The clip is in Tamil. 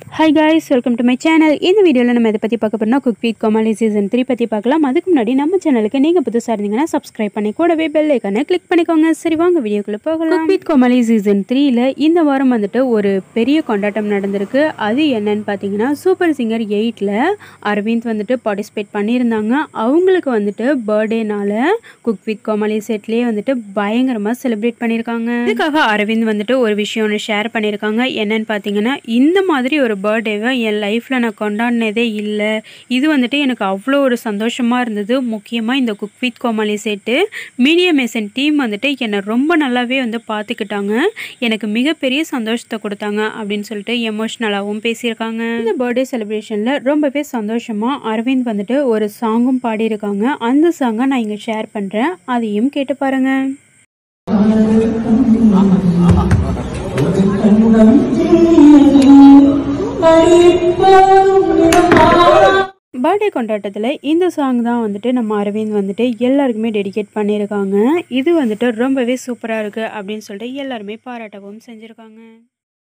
hi guys welcome to my channel இந்த வீடியோவில் நம்ம இதை பற்றி பார்க்க போறோம்னா Cook with Comali season three பற்றி பார்க்கலாம் அதுக்கு முன்னாடி நம்ம சேனலுக்கு நீங்கள் புதுசாக இருந்தீங்கன்னா சப்ஸ்கிரைப் பண்ணி கூடவே பெல் ஐக்கானை கிளிக் பண்ணிக்கோங்க சரி வாங்க வீடியோக்குள்ளே போகலாம் குக் வித் கோமாளி சீசன் த்ரீல இந்த வாரம் வந்துட்டு ஒரு பெரிய கொண்டாட்டம் நடந்திருக்கு அது என்னன்னு பார்த்தீங்கன்னா சூப்பர் சிங்கர் எயிட்டில் அரவிந்த் வந்துட்டு பார்ட்டிசிபேட் பண்ணியிருந்தாங்க அவங்களுக்கு வந்துட்டு பர்த்டேனால குக் வித் கோமாளி செட்லேயே வந்துட்டு பயங்கரமாக செலிப்ரேட் பண்ணியிருக்காங்க இதுக்காக அரவிந்த் வந்துட்டு ஒரு விஷயம் ஒன்று ஷேர் பண்ணியிருக்காங்க என்னன்னு பார்த்தீங்கன்னா இந்த மாதிரி ஒரு பர்த்டேவை என் லைஃப்பில் நான் கொண்டாடினதே இல்லை இது வந்துட்டு எனக்கு அவ்வளோ ஒரு சந்தோஷமாக இருந்தது முக்கியமாக இந்த Cook with Comali set Media Mason team வந்துட்டு என்னை ரொம்ப நல்லாவே வந்து பார்த்துக்கிட்டாங்க எனக்கு மிகப்பெரிய சந்தோஷத்தை கொடுத்தாங்க அப்படின்னு சொல்லிட்டு எமோஷ்னலாகவும் பேசியிருக்காங்க இந்த பர்த்டே செலிப்ரேஷனில் ரொம்பவே சந்தோஷமாக அரவிந்த் வந்துட்டு ஒரு சாங்கும் பாடியிருக்காங்க அந்த சாங்கை நான் இங்கே ஷேர் பண்ணுறேன் அதையும் கேட்டு பாருங்கள் பர்த்டே கொண்டாட்டத்தில் இந்த சாங் தான் வந்துட்டு நம்ம அரவிந்த் வந்துட்டு எல்லாருக்குமே டெடிகேட் பண்ணியிருக்காங்க இது வந்துட்டு ரொம்பவே சூப்பராக இருக்குது அப்படின்னு சொல்லிட்டு எல்லாருமே பாராட்டவும் செஞ்சுருக்காங்க